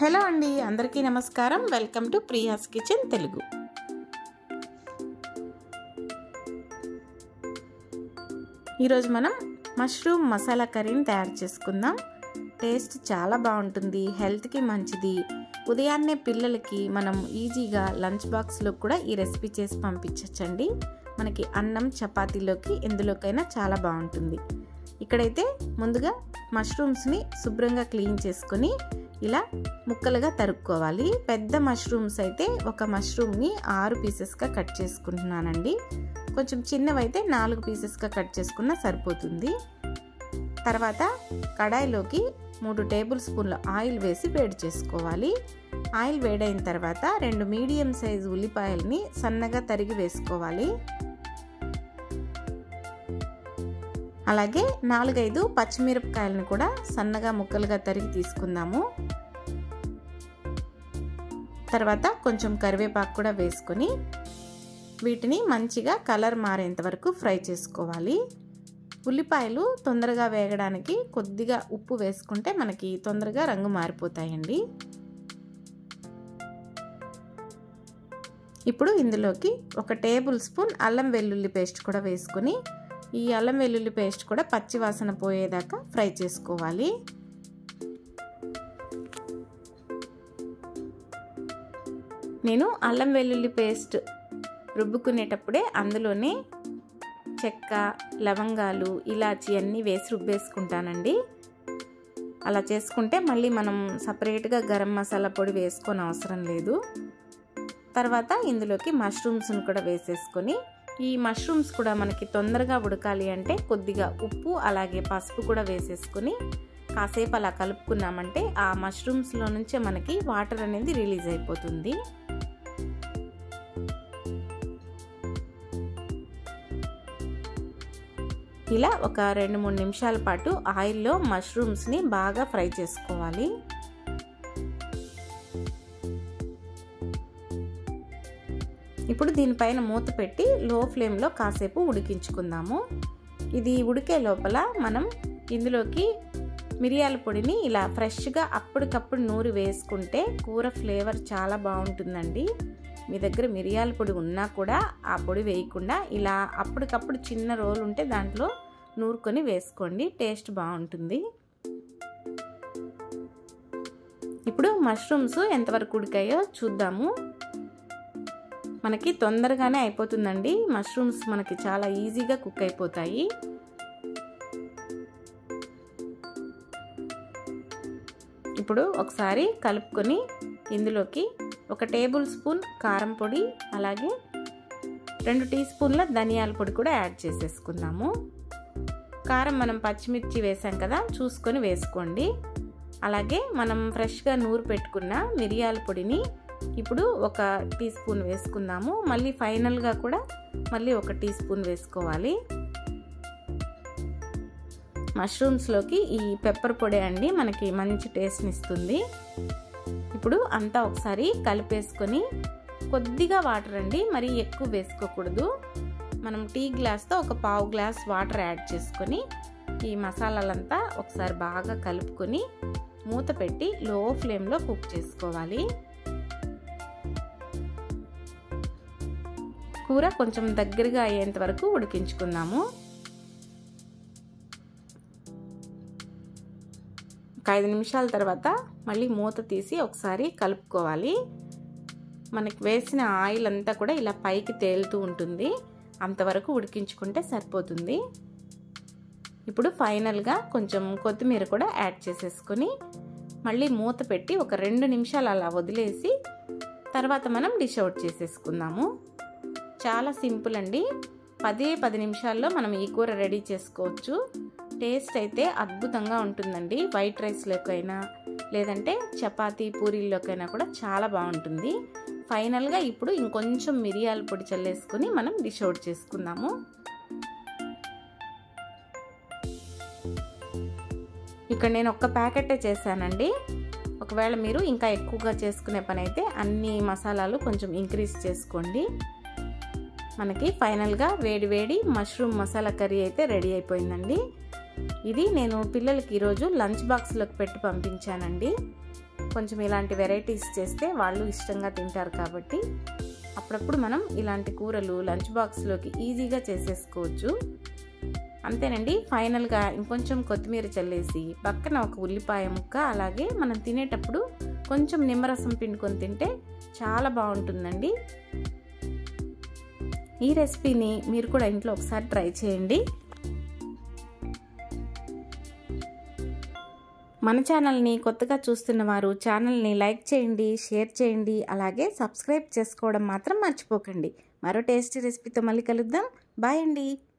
hello అండి అందరికీ నమస్కారం welcome to Priya's kitchen Telugu ఈరోజు మనం మష్రూమ్ మసాలా కర్రీని తయారు చేసుకుందాం టేస్ట్ చాలా బాగుంటుంది హెల్త్కి మంచిది ఉదయాన్నే పిల్లలకి మనం ఈజీగా లంచ్ బాక్స్లో కూడా ఈ రెసిపీ చేసి పంపించచ్చండి మనకి అన్నం చపాతీలోకి ఎందులోకైనా చాలా బాగుంటుంది ఇక్కడైతే ముందుగా మష్రూమ్స్ని శుభ్రంగా క్లీన్ చేసుకొని ఇలా ముక్కలుగా తరుక్కోవాలి పెద్ద మష్రూమ్స్ అయితే ఒక మష్రూమ్ని ఆరు పీసెస్గా కట్ చేసుకుంటున్నానండి కొంచెం చిన్నవైతే నాలుగు పీసెస్గా కట్ చేసుకున్నా సరిపోతుంది తర్వాత కడాయిలోకి మూడు టేబుల్ స్పూన్ల ఆయిల్ వేసి వేడి చేసుకోవాలి ఆయిల్ వేడైన తర్వాత రెండు మీడియం సైజు ఉల్లిపాయల్ని సన్నగా తరిగి వేసుకోవాలి అలాగే నాలుగైదు పచ్చిమిరపకాయలను కూడా సన్నగా ముక్కలుగా తరిగి తీసుకుందాము తర్వాత కొంచెం కరివేపాకు కూడా వేసుకొని వీటిని మంచిగా కలర్ మారేంత వరకు ఫ్రై చేసుకోవాలి ఉల్లిపాయలు తొందరగా వేగడానికి కొద్దిగా ఉప్పు వేసుకుంటే మనకి తొందరగా రంగు మారిపోతాయండి ఇప్పుడు ఇందులోకి ఒక టేబుల్ స్పూన్ అల్లం వెల్లుల్లి పేస్ట్ కూడా వేసుకొని ఈ అల్లం వెల్లుల్లి పేస్ట్ కూడా పచ్చి వాసన పోయేదాకా ఫ్రై చేసుకోవాలి నేను అల్లం వెల్లుల్లి పేస్ట్ రుబ్బుకునేటప్పుడే అందులోనే చెక్క లవంగాలు ఇలాచి అన్నీ వేసి రుబ్బేసుకుంటానండి అలా చేసుకుంటే మళ్ళీ మనం సపరేట్గా గరం మసాలా పొడి వేసుకొని అవసరం లేదు తర్వాత ఇందులోకి మష్రూమ్స్ని కూడా వేసేసుకొని ఈ మష్రూమ్స్ కూడా మనకి తొందరగా ఉడకాలి అంటే కొద్దిగా ఉప్పు అలాగే పసుపు కూడా వేసేసుకొని కాసేపు అలా కలుపుకున్నామంటే ఆ మష్రూమ్స్లో నుంచే మనకి వాటర్ అనేది రిలీజ్ అయిపోతుంది ఇలా ఒక రెండు మూడు నిమిషాల పాటు ఆయిల్లో మష్రూమ్స్ని బాగా ఫ్రై చేసుకోవాలి ఇప్పుడు దీనిపైన మూత పెట్టి లో ఫ్లేమ్లో కాసేపు ఉడికించుకుందాము ఇది ఉడికే లోపల మనం ఇందులోకి మిరియాల పొడిని ఇలా ఫ్రెష్గా అప్పటికప్పుడు నూరి వేసుకుంటే కూర ఫ్లేవర్ చాలా బాగుంటుందండి మీ దగ్గర మిరియాల పొడి ఉన్నా కూడా ఆ పొడి వేయకుండా ఇలా అప్పటికప్పుడు చిన్న రోల్ ఉంటే దాంట్లో నూరుకొని వేసుకోండి టేస్ట్ బాగుంటుంది ఇప్పుడు మష్రూమ్స్ ఎంతవరకు ఉడికాయో చూద్దాము మనకి తొందరగానే అయిపోతుందండి మష్రూమ్స్ మనకి చాలా ఈజీగా కుక్ అయిపోతాయి ఇప్పుడు ఒకసారి కలుపుకొని ఇందులోకి ఒక టేబుల్ స్పూన్ కారం పొడి అలాగే రెండు టీ స్పూన్ల ధనియాల పొడి కూడా యాడ్ చేసేసుకుందాము కారం మనం పచ్చిమిర్చి వేసాం కదా చూసుకొని వేసుకోండి అలాగే మనం ఫ్రెష్గా నూరు పెట్టుకున్న మిరియాల పొడిని ఇప్పుడు ఒక టీ స్పూన్ వేసుకుందాము మళ్ళీ ఫైనల్గా కూడా మళ్ళీ ఒక టీ స్పూన్ వేసుకోవాలి మష్రూమ్స్లోకి ఈ పెప్పర్ పొడి అండి మనకి మంచి టేస్ట్ని ఇస్తుంది ఇప్పుడు అంతా ఒకసారి కలిపేసుకొని కొద్దిగా వాటర్ అండి మరి ఎక్కువ వేసుకోకూడదు మనం టీ గ్లాస్తో ఒక పావు గ్లాస్ వాటర్ యాడ్ చేసుకొని ఈ మసాలాలంతా ఒకసారి బాగా కలుపుకొని మూత పెట్టి లో ఫ్లేమ్లో కుక్ చేసుకోవాలి కూర కొంచెం దగ్గరగా అయ్యేంత వరకు ఉడికించుకుందాము ఒక ఐదు నిమిషాల తర్వాత మళ్ళీ మూత తీసి ఒకసారి కలుపుకోవాలి మనకి వేసిన ఆయిల్ అంతా కూడా ఇలా పైకి తేలుతూ ఉంటుంది అంతవరకు ఉడికించుకుంటే సరిపోతుంది ఇప్పుడు ఫైనల్గా కొంచెం కొత్తిమీర కూడా యాడ్ చేసేసుకొని మళ్ళీ మూత పెట్టి ఒక రెండు నిమిషాలు అలా వదిలేసి తర్వాత మనం డిష్ అవుట్ చేసేసుకుందాము చాలా సింపుల్ అండి పదే పది నిమిషాల్లో మనం ఈ కూర రెడీ చేసుకోవచ్చు టేస్ట్ అయితే అద్భుతంగా ఉంటుందండి వైట్ రైస్లోకైనా లేదంటే చపాతీ పూరీల్లోకైనా కూడా చాలా బాగుంటుంది ఫైనల్గా ఇప్పుడు ఇంకొంచెం మిరియాల పొడి చల్లేసుకొని మనం డిష్ అవుట్ చేసుకుందాము ఇక్కడ నేను ఒక్క ప్యాకెటే చేశానండి ఒకవేళ మీరు ఇంకా ఎక్కువగా చేసుకునే పని అయితే అన్ని మసాలాలు కొంచెం ఇంక్రీజ్ చేసుకోండి మనకి ఫైనల్గా వేడి వేడి మష్రూమ్ మసాలా కర్రీ అయితే రెడీ అయిపోయిందండి ఇది నేను పిల్లలకి ఈరోజు లంచ్ బాక్స్లోకి పెట్టి పంపించానండి కొంచెం ఇలాంటి వెరైటీస్ చేస్తే వాళ్ళు ఇష్టంగా తింటారు కాబట్టి అప్పుడప్పుడు మనం ఇలాంటి కూరలు లంచ్ బాక్స్లోకి ఈజీగా చేసేసుకోవచ్చు అంతేనండి ఫైనల్గా ఇంకొంచెం కొత్తిమీర చల్లేసి పక్కన ఒక ఉల్లిపాయ ముక్క అలాగే మనం తినేటప్పుడు కొంచెం నిమ్మరసం పిండుకొని తింటే చాలా బాగుంటుందండి ఈ రెసిపీని మీరు కూడా ఇంట్లో ఒకసారి ట్రై చేయండి మన ఛానల్ని కొత్తగా చూస్తున్న వారు ఛానల్ని లైక్ చేయండి షేర్ చేయండి అలాగే సబ్స్క్రైబ్ చేసుకోవడం మాత్రం మర్చిపోకండి మరో టేస్టీ రెసిపీతో మళ్ళీ కలుద్దాం బాయ్ అండి